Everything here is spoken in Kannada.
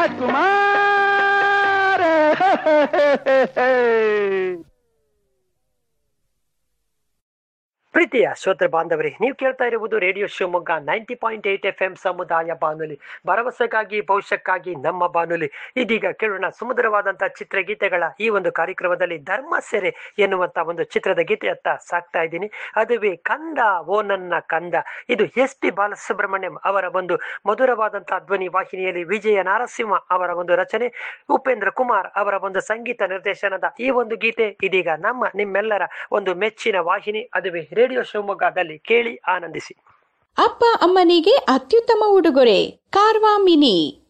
ರಾಜ್ಕುಮಾರ್ ಪ್ರೀತಿಯ ಶ್ರೋತೃ ಬಾಂಧವರೇ ನೀವು ಕೇಳ್ತಾ ಇರುವುದು radio Shivamogga ninety point eight F M ಸಮುದಾಯ ಬಾನುಲಿ ಭರವಸೆಗಾಗಿ ಭವಿಷ್ಯಕ್ಕಾಗಿ ನಮ್ಮ ಬಾನುಲಿ ಇದೀಗ ಕೇಳೋಣ ಸುಮಧುರವಾದಂತಹ ಚಿತ್ರಗೀತೆಗಳ ಈ ಒಂದು ಕಾರ್ಯಕ್ರಮದಲ್ಲಿ ಧರ್ಮ ಸೆರೆ ಎನ್ನುವಂತ ಒಂದು ಚಿತ್ರದ ಗೀತೆಯತ್ತ ಸಾಕ್ತಾ ಇದ್ದೀನಿ ಅದುವೇ ಕಂದ ಓ ನನ್ನ ಕಂದ ಇದು ಎಸ್ ಪಿ ಬಾಲಸುಬ್ರಹ್ಮಣ್ಯಂ ಅವರ ಒಂದು ಮಧುರವಾದಂತಹ ಧ್ವನಿ ವಾಹಿನಿಯಲ್ಲಿ ವಿಜಯ ನಾರಸಿಂಹ ಅವರ ಒಂದು ರಚನೆ ಉಪೇಂದ್ರ ಕುಮಾರ್ ಅವರ ಒಂದು ಸಂಗೀತ ನಿರ್ದೇಶನದ ಈ ಒಂದು ಗೀತೆ ಇದೀಗ ನಮ್ಮ ನಿಮ್ಮೆಲ್ಲರ ಒಂದು ಮೆಚ್ಚಿನ ವಾಹಿನಿ ಅದುವೇ ರೇಡಿಯೋ ಶಿವಮೊಗ್ಗದಲ್ಲಿ ಕೇಳಿ ಆನಂದಿಸಿ ಅಪ್ಪ ಅಮ್ಮನಿಗೆ ಅತ್ಯುತ್ತಮ ಉಡುಗೊರೆ ಕಾರ್ವಾ ಮಿನಿ